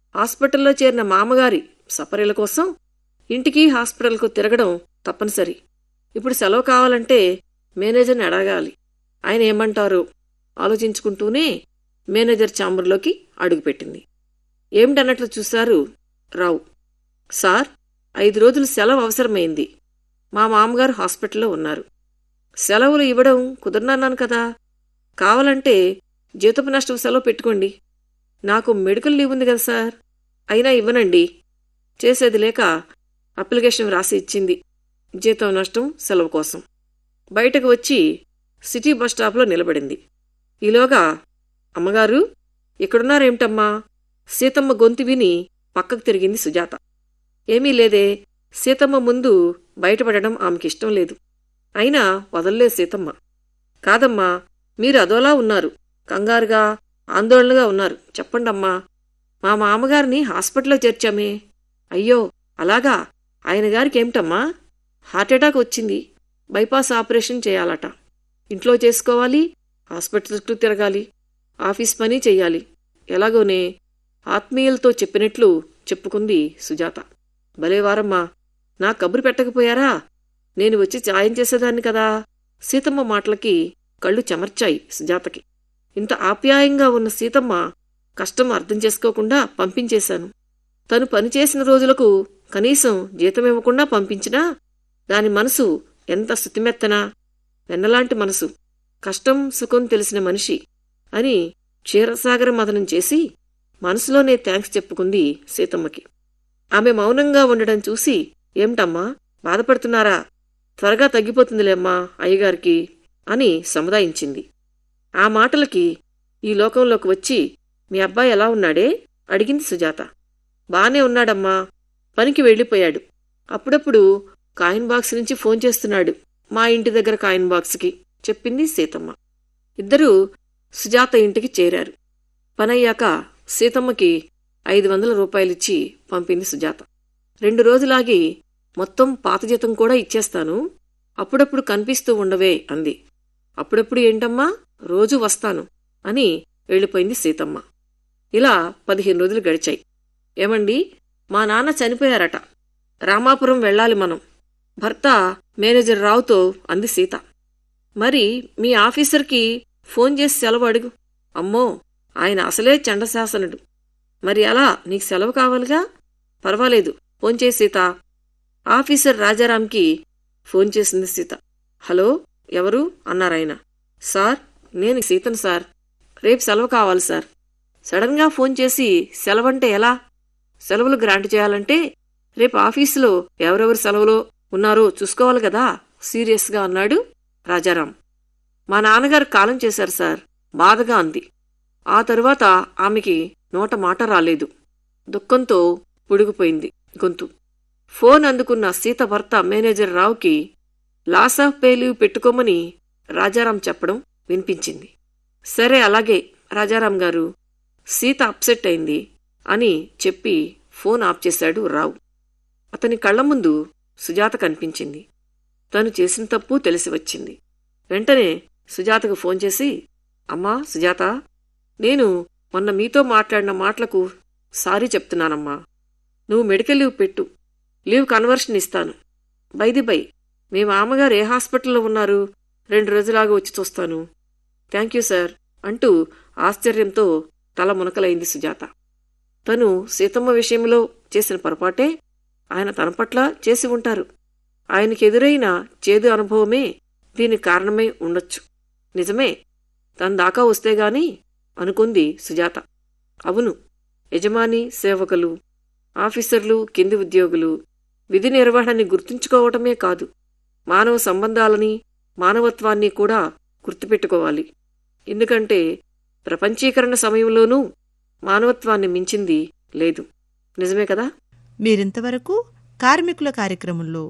హాస్పిటల్లో చేరిన మామగారి సపర్యల కోసం ఇంటికి హాస్పిటల్కు తిరగడం తప్పనిసరి ఇప్పుడు సెలవు కావాలంటే మేనేజర్ని అడగాలి ఆయన ఏమంటారో ఆలోచించుకుంటూనే మేనేజర్ ఛాంబర్లోకి అడుగుపెట్టింది ఏమిటన్నట్లు చూశారు రావు సార్ ఐదు రోజులు సెలవు అవసరమైంది మా మామగారు హాస్పిటల్లో ఉన్నారు సెలవులు ఇవ్వడం కుదరనన్నాను కదా కావాలంటే జీతపు నష్టం సెలవు పెట్టుకోండి నాకు మెడికల్ లీవ్ ఉంది కదా సార్ అయినా ఇవ్వనండి చేసేది లేక అప్లికేషన్ రాసి ఇచ్చింది జీతం నష్టం సెలవు కోసం బయటకు వచ్చి సిటీ బస్ స్టాప్లో నిలబడింది ఈలోగా అమ్మగారు ఇక్కడున్నారేమిటమ్మా సీతమ్మ గొంతు విని పక్కకు తిరిగింది సుజాత ఏమీ లేదే సీతమ్మ ముందు బయటపడడం ఆమెకిష్టం లేదు అయినా వదల్లే సీతమ్మ కాదమ్మా మీరు అదోలా ఉన్నారు కంగారుగా ఆందోళనగా ఉన్నారు చెప్పండమ్మా మా మామగారిని హాస్పిటల్లో చేర్చామే అయ్యో అలాగా ఆయన గారికి ఏమిటమ్మా హార్ట్అటాక్ వచ్చింది బైపాస్ ఆపరేషన్ చేయాలట ఇంట్లో చేసుకోవాలి హాస్పిటల్ చుట్టూ తిరగాలి ఆఫీస్ పని చెయ్యాలి ఎలాగోనే ఆత్మీయులతో చెప్పినట్లు చెప్పుకుంది సుజాత భలేవారమ్మా నా కబురు పెట్టకపోయారా నేను వచ్చి సాయం చేసేదాన్ని కదా సీతమ్మ మాటలకి కళ్ళు చెమర్చాయి సుజాతకి ఇంత ఆప్యాయంగా ఉన్న సీతమ్మ కష్టం అర్థం చేసుకోకుండా పంపించేశాను తను పనిచేసిన రోజులకు కనీసం జీతమివ్వకుండా పంపించినా దాని మనసు ఎంత శుతిమెత్తనా వెన్నలాంటి మనసు కష్టం సుఖం తెలిసిన మనిషి అని క్షీరసాగర మదనం చేసి మనసులోనే థ్యాంక్స్ చెప్పుకుంది సీతమ్మకి ఆమె మౌనంగా ఉండడం చూసి ఏమిటమ్మా బాధపడుతున్నారా త్వరగా తగ్గిపోతుందిలేమ్మా అయ్యగారికి అని సముదాయించింది ఆ మాటలకి ఈ లోకంలోకి వచ్చి మీ అబ్బాయి ఎలా ఉన్నాడే అడిగింది సుజాత బానే ఉన్నాడమ్మా పనికి వెళ్ళిపోయాడు అప్పుడప్పుడు కాయిన్ బాక్స్ నుంచి ఫోన్ చేస్తున్నాడు మా ఇంటి దగ్గర కాయిన్ బాక్స్కి చెప్పింది సీతమ్మ ఇద్దరూ సుజాత ఇంటికి చేరారు పనయ్యాక సీతమ్మకి ఐదు వందల రూపాయలిచ్చి పంపింది సుజాత రెండు రోజులాగి మొత్తం పాత జీతం కూడా ఇచ్చేస్తాను అప్పుడప్పుడు కనిపిస్తూ ఉండవే అంది అప్పుడప్పుడు ఏంటమ్మా రోజూ వస్తాను అని వెళ్ళిపోయింది సీతమ్మ ఇలా పదిహేను రోజులు గడిచాయి ఏమండి మా నాన్న చనిపోయారట రామాపురం వెళ్ళాలి మనం భర్త మేనేజర్ రావుతో అంది సీత మరి మీ ఆఫీసర్కి ఫోన్ చేసి సెలవు అడుగు అమ్మో ఆయన అసలే చండశాసనుడు మరి అలా నీకు సెలవు కావాలిగా పర్వాలేదు ఫోన్ చేసి సీత ఆఫీసర్ రాజారాంకి ఫోన్ చేసింది సీత హలో ఎవరు అన్నారాయన సార్ నేను సీతను సార్ రేపు సెలవు కావాలి సార్ సడన్గా ఫోన్ చేసి సెలవంటే ఎలా సెలవులు గ్రాంట్ చేయాలంటే రేపు ఆఫీసులో ఎవరెవరు సెలవులో ఉన్నారో చూసుకోవాలి కదా సీరియస్గా అన్నాడు రాజారాం మా నాన్నగారు కాలం చేశారు సార్ బాధగా అంది ఆ తరువాత ఆమెకి నోట మాట రాలేదు దుఃఖంతో పుడిగిపోయింది గొంతు ఫోన్ అందుకున్న సీత భర్త మేనేజర్ రావుకి లాస్ ఆఫ్ పే లీవ్ పెట్టుకోమని రాజారాం చెప్పడం వినిపించింది సరే అలాగే రాజారాం గారు సీత అప్సెట్ అయింది అని చెప్పి ఫోన్ ఆఫ్ చేశాడు రావు అతని కళ్ల ముందు సుజాత కనిపించింది తను చేసిన తప్పు తెలిసి వచ్చింది వెంటనే సుజాతకు ఫోన్ చేసి అమ్మా సుజాత నేను మొన్న మీతో మాట్లాడిన మాటలకు సారీ చెప్తున్నానమ్మా నువ్వు మెడికల్ లీవ్ పెట్టు లీవ్ కన్వర్షన్ ఇస్తాను బైది బై మీ మామగారు ఏ హాస్పిటల్లో ఉన్నారు రెండు రోజులాగా వచ్చి చూస్తాను థ్యాంక్ యూ సార్ అంటూ ఆశ్చర్యంతో తల మునకలైంది సుజాత తను సీతమ్మ విషయంలో చేసిన పొరపాటే ఆయన తన పట్ల చేసి ఉంటారు ఆయనకి ఎదురైన చేదు అనుభవమే దీనికి కారణమై ఉండొచ్చు నిజమే తన దాకా వస్తే గాని అనుకుంది సుజాత అవును యజమాని సేవకులు ఆఫీసర్లు కింది ఉద్యోగులు విధి నిర్వహణని గుర్తుంచుకోవటమే కాదు మానవ సంబంధాలని మానవత్వాన్ని కూడా గుర్తుపెట్టుకోవాలి ఎందుకంటే ప్రపంచీకరణ సమయంలోనూ మానవత్వాన్ని మించింది లేదు నిజమే కదా మీరింతవరకు కార్మికుల కార్యక్రమంలో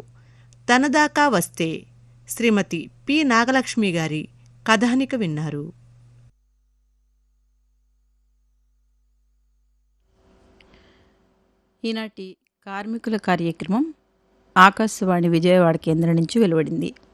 తనదాకా వస్తే శ్రీమతి పి నాగలక్ష్మి గారి కథానిక విన్నారు ఈనాటి కార్మికుల కార్యక్రమం ఆకాశవాణి విజయవాడ కేంద్రం నుంచి వెలువడింది